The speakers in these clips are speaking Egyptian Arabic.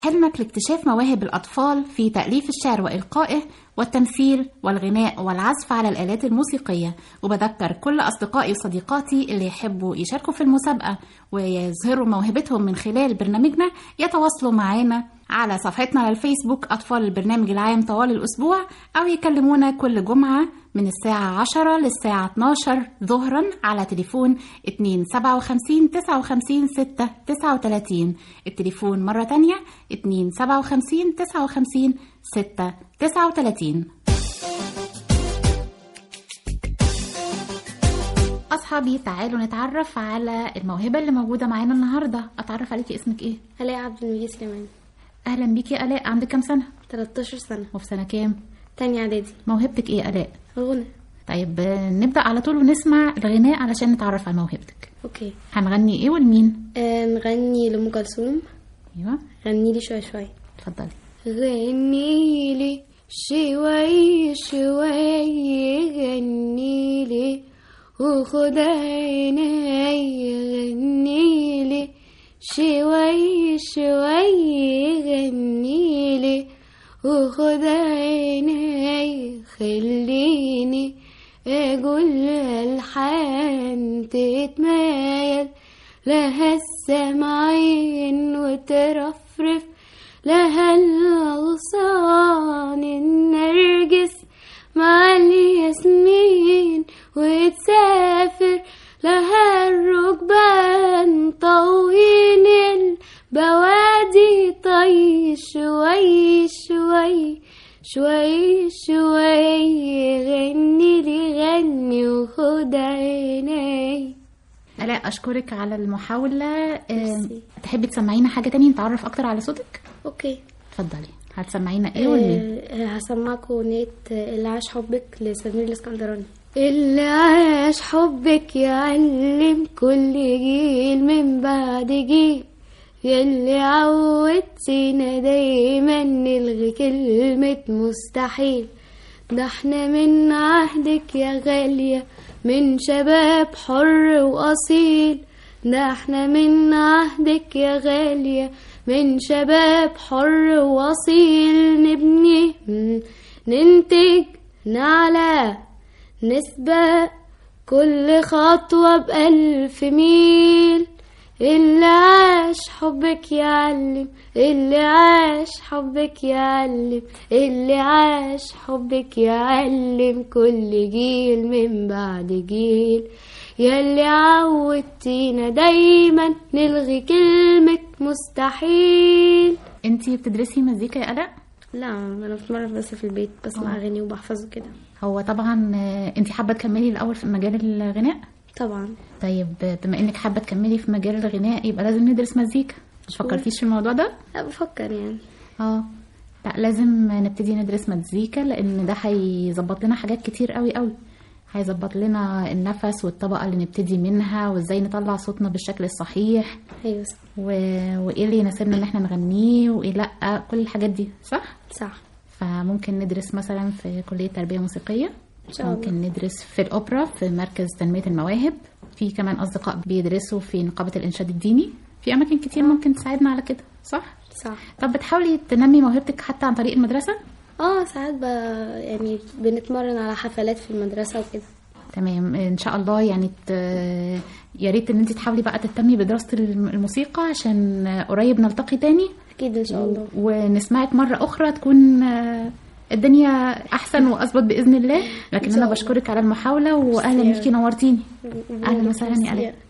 حلمك لاكتشاف مواهب الأطفال في تأليف الشعر وإلقائه والتمثيل والغناء والعزف على الآلات الموسيقية وبذكر كل أصدقائي وصديقاتي اللي يحبوا يشاركوا في المسابقة ويظهروا موهبتهم من خلال برنامجنا يتواصلوا معانا على صفحتنا على الفيسبوك أطفال البرنامج العام طوال الأسبوع أو يكلمونا كل جمعة من الساعة 10 للساعة 12 ظهرا على تليفون 257 59 6 39 التليفون مرة تانية 257 59 6 39 أصحابي تعالوا نتعرف على الموهبة اللي موجودة معانا النهاردة أتعرف عليكي اسمك إيه؟ هلاقي عبد المجيد سليمان أهلا بيكي يا آلاء عندك كام سنة؟ 13 سنة وفي سنة كام؟ تاني إعدادي موهبتك إيه يا آلاء؟ غنى طيب آه، نبدأ على طول ونسمع الغناء علشان نتعرف على موهبتك أوكي هنغني إيه والمين؟ آه نغني لأم كلثوم أيوه غني لي شوية شوية اتفضلي غني لي شوي شوي غني لي وخد عيني غني لي شوي شوي غني لي وخد عيني خليني أقول ألحان تتمايل لها السمعين وترفرف لها الغصان النرجس مع الياسمين وتسافر لها الركبان طويل البوادي طي شوي شوي شوي شوي غني لي غني وخد عيني آلاء أشكرك على المحاولة آه، ميرسي. تحبي تسمعينا حاجة تانية نتعرف أكتر على صوتك؟ اوكي اتفضلي هتسمعينا إيه والمين؟ آه، هسمعكم أغنية اللي عاش حبك لسمير الاسكندراني اللي عاش حبك يعلم كل جيل من بعد جيل ياللي عودتينا دايما نلغي كلمة مستحيل ده احنا من عهدك يا غالية من شباب حر وأصيل ده احنا من عهدك يا غالية من شباب حر وأصيل نبني مم، ننتج نعلى نسبق كل خطوة بألف ميل اللي عاش حبك يعلم اللي عاش حبك يعلم اللي عاش حبك يعلم كل جيل من بعد جيل ياللي عودتينا دايما نلغي كلمة مستحيل أنتي بتدرسي مزيكا يا آلاء؟ لا انا بتمرن بس في البيت بسمع اغاني وبحفظه كده هو طبعا آه، أنتي حابة تكملي الأول في مجال الغناء؟ طبعا طيب آه، بما إنك حابة تكملي في مجال الغناء يبقى لازم ندرس مزيكا مش فكرتيش في الموضوع ده؟ لا بفكر يعني اه لا لازم نبتدي ندرس مزيكا لان ده هيظبط لنا حاجات كتير قوي قوي هيظبط لنا النفس والطبقة اللي نبتدي منها وازاي نطلع صوتنا بالشكل الصحيح ايوه صح و... وايه اللي يناسبنا ان احنا نغنيه وايه لا كل الحاجات دي صح صح فممكن ندرس مثلا في كلية تربية موسيقية إن شاء الله. ممكن ندرس في الأوبرا في مركز تنمية المواهب في كمان أصدقاء بيدرسوا في نقابة الإنشاد الديني في أماكن كتير ممكن تساعدنا على كده صح؟ صح طب بتحاولي تنمي موهبتك حتى عن طريق المدرسة؟ اه ساعات ب... يعني بنتمرن على حفلات في المدرسة وكده تمام ان شاء الله يعني ت... يا ريت ان انت تحاولي بقى تهتمي بدراسة الم- الموسيقى عشان قريب نلتقي تاني اكيد ان شاء الله ونسمعك مرة أخرى تكون آه، الدنيا أحسن وأظبط بإذن الله لكن شاء أنا الله. بشكرك على المحاولة وأهلا ميرسي. بيكي نورتيني أهلا وسهلا يا آلاء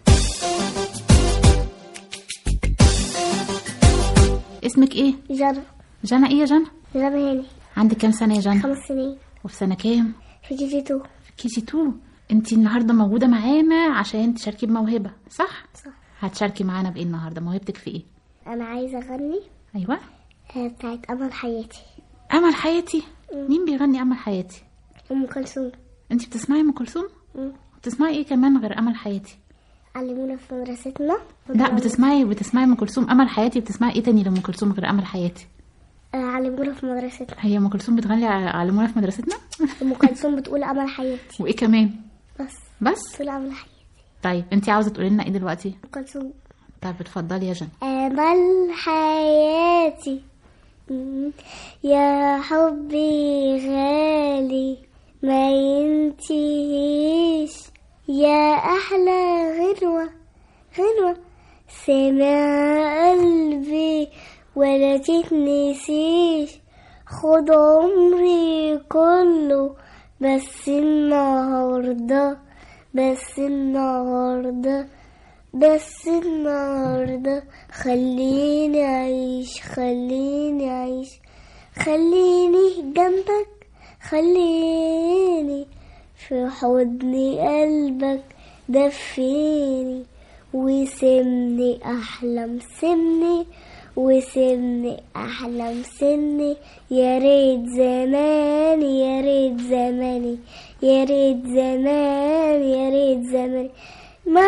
اسمك إيه؟ جنى جنى إيه يا جنى؟ جنى هاني عندك كام سنة يا جنى؟ خمس سنين وفي سنة كام؟ في كي جي تو في كي جي 2 انت النهارده موجودة معانا عشان تشاركي بموهبة صح؟ صح هتشاركي معانا بإيه النهارده؟ موهبتك في إيه؟ أنا عايزة أغني أيوه آه، بتاعت أمل حياتي أمل حياتي مين بيغني أمل حياتي؟ أم كلثوم انت بتسمعي ام كلثوم مم. بتسمعي ايه كمان غير امل حياتي علمونا في مدرستنا لا بتسمعي بتسمعي ام كلثوم امل حياتي بتسمعي ايه تاني لام كلثوم غير امل حياتي آه، علمونا في مدرستنا هي ام كلثوم بتغني ع- علمونا في مدرستنا أم كلثوم بتقول أمل حياتي وايه كمان بس بس بتقول أمل حياتي طيب انت عاوزه تقولي لنا ايه دلوقتي أم كلثوم طب اتفضلي يا جنى أمل حياتي مم. يا حبي غالي ما ينتهيش يا أحلى غنوة غنوة سمع قلبي ولا تتنسيش خد عمري كله بس النهاردة بس النهاردة بس النهاردة خليني أعيش خليني أعيش خليني جنبك خليني في حضن قلبك دفيني وسيبني أحلم سيبني وسيبني أحلم سني يا ريت زمان يا ريت زماني يا ريت زمان يا ريت زماني ما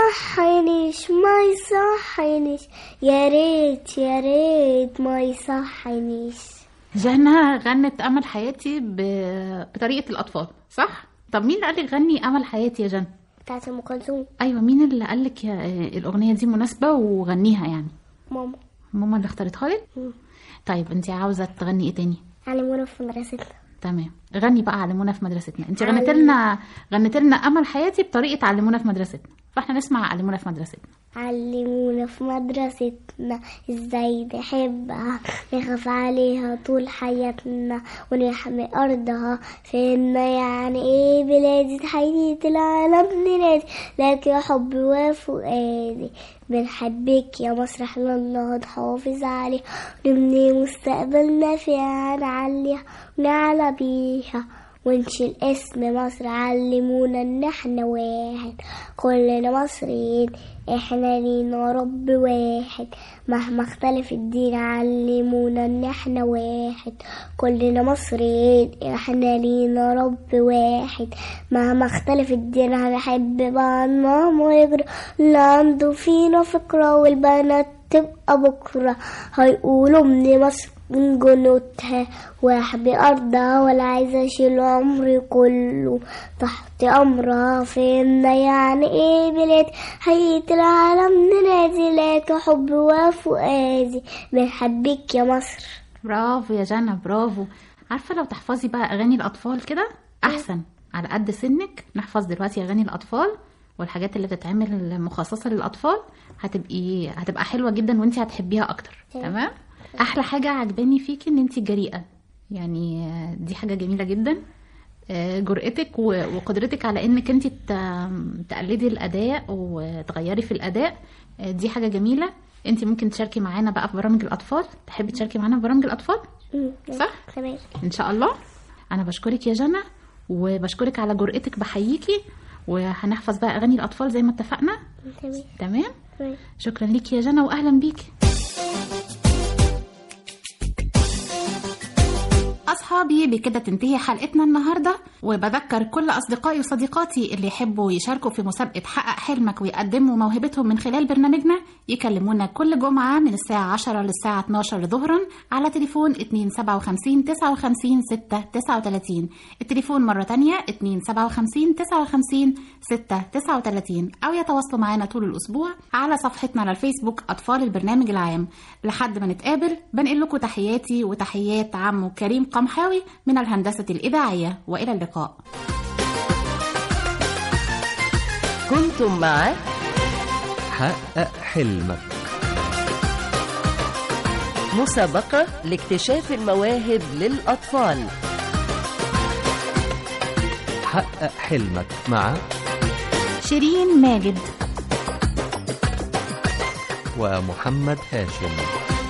يصحنيش ما يصحنيش يا ريت يا ريت ما يصحنيش جنى غنت امل حياتي ب... بطريقه الاطفال صح طب مين اللي قال لك غني امل حياتي يا جنى بتاعت ام كلثوم ايوه مين اللي قال لك يا... الاغنيه دي مناسبه وغنيها يعني ماما ماما اللي اختارتها لك مم. طيب انت عاوزه تغني ايه تاني علمونا في مدرستنا تمام غني بقى علمونا في مدرستنا انت غنت لنا غنت لنا امل حياتي بطريقه علمونا في مدرستنا فاحنا نسمع علمونا في مدرستنا علمونا في مدرستنا ازاي نحبها نخاف عليها طول حياتنا ونحمي ارضها فهمنا يعني ايه بلادي تحية العالم ننادي لك يا حب وفؤادي بنحبك يا مصر احنا الله نحافظ عليها نبني مستقبلنا فيها نعليها ونعلى بيها ونشيل اسم مصر علمونا ان احنا واحد كلنا مصريين احنا لينا رب واحد مهما اختلف الدين علمونا ان احنا واحد كلنا مصريين احنا لينا رب واحد مهما اختلف الدين هنحب بعضنا ويجري اللي عنده فينا فكرة والبنات تبقى بكرة هيقولوا من مصر من جنودها واحبي أرضها ولا عايزة أشيل عمري كله تحت أمرها فهمنا يعني إيه بلاد حقيقة العالم ننادي لك حب وفؤادي بنحبك يا مصر برافو يا جنى برافو عارفه لو تحفظي بقى اغاني الاطفال كده احسن على قد سنك نحفظ دلوقتي اغاني الاطفال والحاجات اللي بتتعمل مخصصه للاطفال هتبقي هتبقى حلوه جدا وانت هتحبيها اكتر تمام احلى حاجه عجباني فيكي ان انت جريئه يعني آه، دي حاجه جميله جدا آه، جرأتك و- وقدرتك على انك انت ت- تقلدي الاداء وتغيري في الاداء آه، دي حاجه جميله انت ممكن تشاركي معانا بقى في برامج الاطفال تحبي تشاركي معانا في برامج الاطفال مم. صح تمام ان شاء الله انا بشكرك يا جنى وبشكرك على جرأتك بحييكي وهنحفظ بقى اغاني الاطفال زي ما اتفقنا تمام تمام تمام شكرا ليكي يا جنى واهلا بيكي أصحابي بكده تنتهي حلقتنا النهاردة وبذكر كل أصدقائي وصديقاتي اللي يحبوا يشاركوا في مسابقة حقق حلمك ويقدموا موهبتهم من خلال برنامجنا يكلمونا كل جمعة من الساعة 10 للساعة 12 ظهرا على تليفون 257 59 6 39 التليفون مرة تانية 257 59 6 39 أو يتواصلوا معنا طول الأسبوع على صفحتنا على الفيسبوك أطفال البرنامج العام لحد ما نتقابل بنقل لكم تحياتي وتحيات عمو كريم قمحاوي من الهندسة الإذاعية وإلى اللقاء كنتم مع حقق حلمك مسابقة لاكتشاف المواهب للأطفال حقق حلمك مع شيرين ماجد ومحمد هاشم